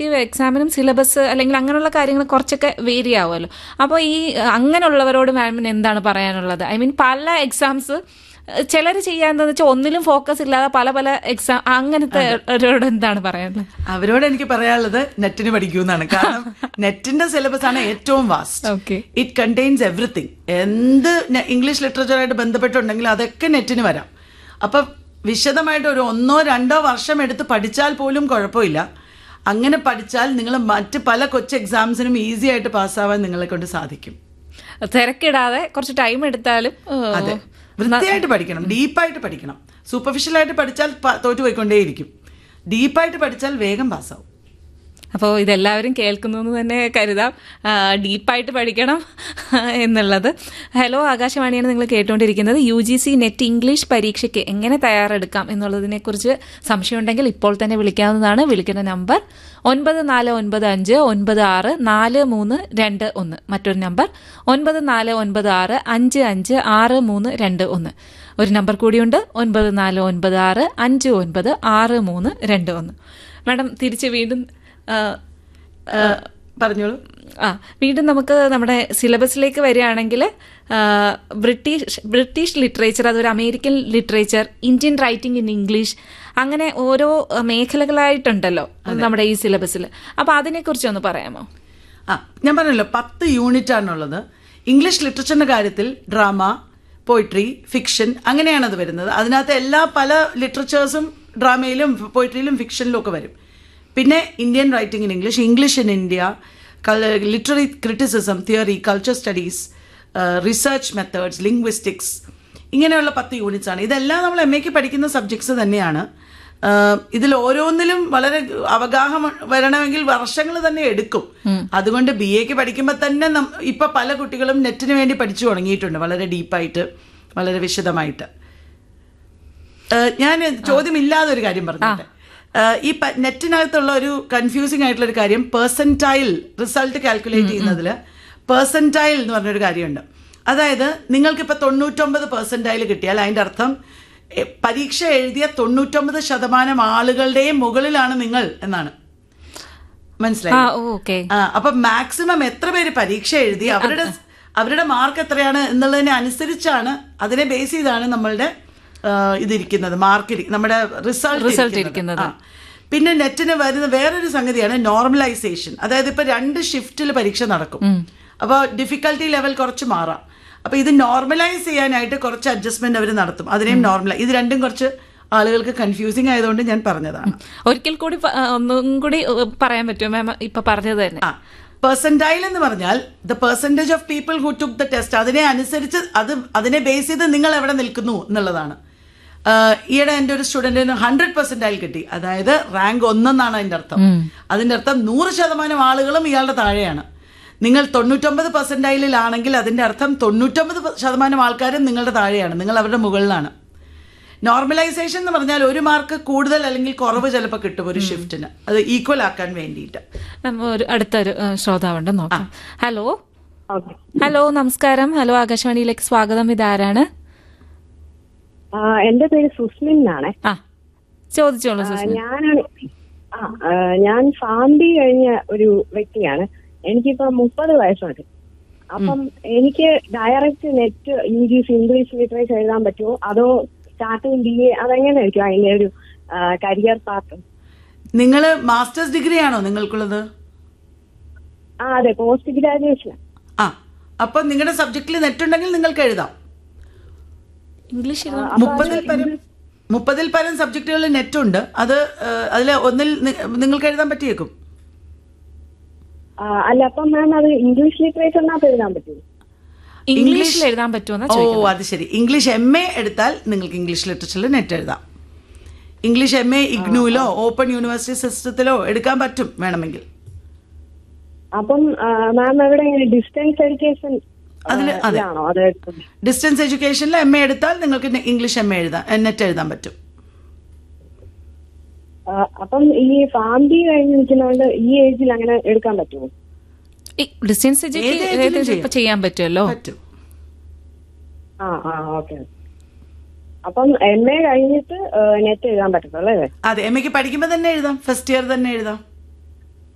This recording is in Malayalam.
കോമ്പറ്റേറ്റീവ് എക്സാമിനും സിലബസ് അല്ലെങ്കിൽ അങ്ങനെയുള്ള കാര്യങ്ങൾ കുറച്ചൊക്കെ വേരി ആവുമല്ലോ അപ്പോൾ ഈ അഹ്, അങ്ങനെയുള്ളവരോട് മാമിന് എന്താണ് പറയാനുള്ളത് ഐ മീൻ പല എക്സാംസ് ചിലർ ചെയ്യാന്താന്ന് വെച്ചാൽ ഒന്നിലും ഫോക്കസ് ഇല്ലാതെ പല പല എക്സാം അങ്ങനത്തെ അവരോട് എന്താണ് പറയാനുള്ളത് അവരോട് എനിക്ക് പറയാനുള്ളത് നെറ്റിന് പഠിക്കൂ എന്നാണ് കാരണം നെറ്റിന്റെ സിലബസ് ആണ് ഏറ്റവും vast okay it contains everything എന്ത് ന- ഇംഗ്ലീഷ് ലിറ്ററേച്ചറായിട്ട് ബന്ധപ്പെട്ടുണ്ടെങ്കിലും അതൊക്കെ നെറ്റിന് വരാം അപ്പം വിശദമായിട്ട് ഒരു ഒന്നോ രണ്ടോ വർഷം എടുത്ത് പഠിച്ചാൽ പോലും കുഴപ്പമില്ല അങ്ങനെ പഠിച്ചാൽ നിങ്ങൾ മറ്റ് പല കൊച്ചു എക്സാംസിനും ഈസി ആയിട്ട് പാസ്സാവാൻ നിങ്ങളെ കൊണ്ട് സാധിക്കും തിരക്കിടാതെ കുറച്ച് ടൈം എടുത്താലും ഏഹ്, അതെ വൃത്തിയായിട്ട് പഠിക്കണം ഡീപ്പായിട്ട് പഠിക്കണം സൂപ്പർഫിഷ്യലായിട്ട് പഠിച്ചാൽ പ- തോറ്റു പോയിക്കൊണ്ടേയിരിക്കും ഡീപ്പായിട്ട് പഠിച്ചാൽ വേഗം പാസ്സാവും അപ്പോൾ ഇതെല്ലാവരും കേൾക്കുന്നു എന്ന് തന്നെ കരുതാം ആ, ഡീപ്പായിട്ട് പഠിക്കണം എന്നുള്ളത് ഹലോ ആകാശവാണിയാണ് നിങ്ങൾ കേട്ടുകൊണ്ടിരിക്കുന്നത് U G C NET English പരീക്ഷയ്ക്ക് എങ്ങനെ തയ്യാറെടുക്കാം എന്നുള്ളതിനെക്കുറിച്ച് സംശയമുണ്ടെങ്കിൽ ഇപ്പോൾ തന്നെ വിളിക്കാവുന്നതാണ് വിളിക്കുന്ന നമ്പർ ഒൻപത് നാല് ഒൻപത് അഞ്ച് ഒൻപത് ആറ് നാല് മൂന്ന് രണ്ട് ഒന്ന് മറ്റൊരു നമ്പർ ഒൻപത് നാല് ഒൻപത് ആറ് അഞ്ച് അഞ്ച് ആറ് മൂന്ന് രണ്ട് ഒന്ന് ഒരു നമ്പർ കൂടിയുണ്ട് ഒൻപത് നാല് ഒൻപത് ആറ് അഞ്ച് ഒൻപത് ആറ് മൂന്ന് രണ്ട് ഒന്ന് മാഡം തിരിച്ച് വീണ്ടും ആ, ആ, പറഞ്ഞോളൂ ആ വീണ്ടും നമുക്ക് നമ്മുടെ സിലബസിലേക്ക് വരികയാണെങ്കിൽ ആ, ബ്രിട്ടീഷ് ബ്രിട്ടീഷ് ലിറ്ററേച്ചർ അതൊരു American literature Indian writing in English അങ്ങനെ ഓരോ ആ, മേഖലകളായിട്ടുണ്ടല്ലോ നമ്മുടെ ഈ സിലബസിൽ അപ്പോൾ അതിനെക്കുറിച്ച് ഒന്ന് പറയാമോ ആ ഞാൻ പറഞ്ഞല്ലോ പത്ത് യൂണിറ്റ് ആണുള്ളത് ഇംഗ്ലീഷ് ലിറ്ററേച്ചറിന്റെ കാര്യത്തിൽ ഡ്രാമ പോയിട്രി ഫിക്ഷൻ അങ്ങനെയാണ് അത് വരുന്നത് അതിനകത്ത് എല്ലാ പല ലിറ്ററേച്ചേഴ്സും ഡ്രാമയിലും പോയിട്രിയിലും ഫിക്ഷനിലും ഒക്കെ വരും പിന്നെ Indian writing in English English in India literary criticism theory culture studies research methods linguistics ഇങ്ങനെയുള്ള പത്ത് യൂണിറ്റ്സ് ആണ് ഇതെല്ലാം നമ്മൾ എം എക്ക് പഠിക്കുന്ന സബ്ജക്ട്സ് തന്നെയാണ് ആഹ് ഇതിൽ ഓരോന്നിലും വളരെ അവഗാഹം വരണമെങ്കിൽ വർഷങ്ങൾ തന്നെ എടുക്കും അതുകൊണ്ട് ബി എക്ക് പഠിക്കുമ്പോൾ തന്നെ നം- ഇപ്പൊ പല കുട്ടികളും നെറ്റിന് വേണ്ടി പഠിച്ചു തുടങ്ങിയിട്ടുണ്ട് വളരെ ഡീപ്പായിട്ട് വളരെ വിശദമായിട്ട് ആഹ് ഞാൻ ചോദ്യമില്ലാതെ ഒരു കാര്യം പറഞ്ഞിട്ട് ഈ പ- നെറ്റിനകത്തുള്ള ഒരു കൺഫ്യൂസിംഗ് ആയിട്ടുള്ള ഒരു കാര്യം പേഴ്സൻറ്റൈൽ റിസൾട്ട് കാൽക്കുലേറ്റ് ചെയ്യുന്നതിൽ പേഴ്സൻറ്റൈൽ എന്ന് പറഞ്ഞൊരു കാര്യമുണ്ട് അതായത് നിങ്ങൾക്കിപ്പോൾ തൊണ്ണൂറ്റൊമ്പത് പേഴ്സൻറ്റൈൽ കിട്ടിയാൽ അതിൻ്റെ അർത്ഥം എ, പരീക്ഷ എഴുതിയ തൊണ്ണൂറ്റൊമ്പത് ശതമാനം ആളുകളുടെയും മുകളിലാണ് നിങ്ങൾ എന്നാണ് ആ മനസ്സിലായി ഓക്കെ ആ അപ്പൊ മാക്സിമം എത്ര പേര് പരീക്ഷ എഴുതി അവരുടെ അവരുടെ മാർക്ക് എത്രയാണ് എന്നുള്ളതിനെ അനുസരിച്ചാണ് അതിനെ ബേസ് ചെയ്താണ് നമ്മളുടെ ആ, ഇതിരിക്കുന്നത് മാർക്ക് നമ്മുടെ Result റിസൾട്ട് ഇരിക്കുന്നത്. പിന്നെ നെറ്റിന് വരുന്ന വേറൊരു സംഗതിയാണ് നോർമലൈസേഷൻ അതായത് ഇപ്പൊ രണ്ട് ഷിഫ്റ്റിൽ പരീക്ഷ നടക്കും അപ്പോൾ ഡിഫിക്കൽട്ടി ലെവൽ കുറച്ച് മാറാം അപ്പൊ ഇത് നോർമലൈസ് ചെയ്യാനായിട്ട് കുറച്ച് അഡ്ജസ്റ്റ്മെന്റ് അവർ നടത്തും അതിനെയും നോർമൽ ഇത് രണ്ടും കുറച്ച് ആളുകൾക്ക് കൺഫ്യൂസിങ് ആയതുകൊണ്ട് ഞാൻ പറഞ്ഞതാണ് ഒരിക്കൽ കൂടി പ- ആ, ഒന്നും കൂടി ഏ, പറയാൻ പറ്റുമോ മാം ഇപ്പൊ പറഞ്ഞത് തന്നെ ആ പെർസെന്റൈൽ എന്ന് പറഞ്ഞാൽ the percentage of people who took the test അതിനെ അനുസരിച്ച് അത് അതിനെ ബേസ് ചെയ്ത് നിങ്ങൾ എവിടെ നിൽക്കുന്നു എന്നുള്ളതാണ് ആ, ഈയിടെ എൻ്റെ ഒരു സ്റ്റുഡന്റിന് ഹൺഡ്രഡ് പെർസെന്റൈൽ കിട്ടി അതായത് റാങ്ക് ഒന്നെന്നാണ് അതിന്റെ അർത്ഥം അതിന്റെ അർത്ഥം നൂറ് ശതമാനം ആളുകളും ഇയാളുടെ താഴെയാണ് നിങ്ങൾ തൊണ്ണൂറ്റൊമ്പത് പെർസെന്റൈലിലാണെങ്കിൽ അതിന്റെ അർത്ഥം തൊണ്ണൂറ്റൊമ്പത് ശതമാനം ആൾക്കാരും നിങ്ങളുടെ താഴെയാണ് നിങ്ങൾ അവരുടെ മുകളിലാണ് നോർമലൈസേഷൻ എന്ന് പറഞ്ഞാൽ ഒരു മാർക്ക് കൂടുതൽ അല്ലെങ്കിൽ കുറവ് ചിലപ്പോൾ കിട്ടും ഒരു ഷിഫ്റ്റിന് അത് ഈക്വൽ ആക്കാൻ വേണ്ടിയിട്ട് നമ്മ ഒരു അടുത്തൊരു ഏ, ശ്രോതാവുണ്ട് നോക്കാം ഹലോ ഓക്കെ ഹലോ നമസ്കാരം ഹലോ ആകാശവാണിയിലേക്ക് സ്വാഗതം ഇതാരാണ് എന്റെ പേര് സുസ്മിൻ എന്നാണ് ആ ചോദിച്ചോളൂ സുസ്മിൻ ഞാനാണ് ആ ആ, ഞാൻ ഫാംബി കഴിഞ്ഞ ഒരു വ്യക്തിയാണ് എനിക്കിപ്പോ മുപ്പത് വയസ്സുണ്ട് അപ്പം എനിക്ക് direct NET U G C English literature എഴുതാൻ പറ്റുമോ അതോ സ്റ്റാർട്ടിങ് ബി എ അതെങ്ങനെയായിരിക്കും അതിന്റെ ഒരു കരിയർ പാത്ത് നിങ്ങൾ മാസ്റ്റേഴ്സ് ഡിഗ്രി ആണോ നിങ്ങൾക്കുള്ളത് ആ അതെ പോസ്റ്റ് ഗ്രാജുവേഷൻ ആ അപ്പൊ നിങ്ങളുടെ സബ്ജക്റ്റിൽ നെറ്റ് ഉണ്ടെങ്കിൽ നിങ്ങൾക്ക് എഴുതാം ഇംഗ്ലീഷ് മുപ്പതിൽ പരം മുപ്പതിൽ പരം സബ്ജക്റ്റുകളിൽ നെറ്റ് ഉണ്ട് അത് അതിൽ ഒന്നിൽ നി- നിങ്ങൾക്ക് എഴുതാൻ പറ്റിയേക്കും അല്ല അപ്പം മാം അത് ഇംഗ്ലീഷ് ലിറ്ററേച്ചറിനകത്ത് എഴുതാൻ പറ്റുമോ ഇംഗ്ലീഷിൽ എഴുതാൻ പറ്റുമെന്നാ ഓ ചോദിക്കുന്നത് അത് ശരി ഇംഗ്ലീഷ് എം എ എടുത്താൽ നിങ്ങൾക്ക് ഇംഗ്ലീഷ് ലിറ്ററേച്ചറിൽ നെറ്റ് എഴുതാം ഇംഗ്ലീഷ് എം എ ഇഗ്നുവിലോ ഓപ്പൺ യൂണിവേഴ്സിറ്റി സിസ്റ്റത്തിലോ എടുക്കാൻ പറ്റും വേണമെങ്കിൽ അപ്പം മാം എവിടെ ഡിസ്റ്റൻസ് എഡ്യൂക്കേഷൻ അതില് അതെ. ആണോ അത് എടുക്കുന്നത് ഡിസ്റ്റൻസ് എഡ്യൂക്കേഷനിൽ എം എ എടുത്താൽ നിങ്ങൾക്ക് നെ- ഇംഗ്ലീഷ് എം എ എഴുതാം നെറ്റ് എഴുതാൻ പറ്റും ആ, അപ്പം ഈ ഫാംബി കഴിഞ്ഞ് നിൽക്കുന്നതുകൊണ്ട് ഈ ഏജിൽ അങ്ങനെ എടുക്കാൻ പറ്റുമോ ഡിസ്റ്റൻസ് ഏത് ഏജിലും ചെയ്യാം. ഇപ്പൊ ചെയ്യാൻ പറ്റുമല്ലോ പറ്റും ആ ആ ഓക്കെ അപ്പം എം എ കഴിഞ്ഞിട്ട് നെറ്റ് എഴുതാൻ പറ്റത്തുള്ളൂ അല്ലേ അതെ എം എക്ക് പഠിക്കുമ്പോൾ തന്നെ എഴുതാം ഫസ്റ്റ് ഇയർ തന്നെ എഴുതാം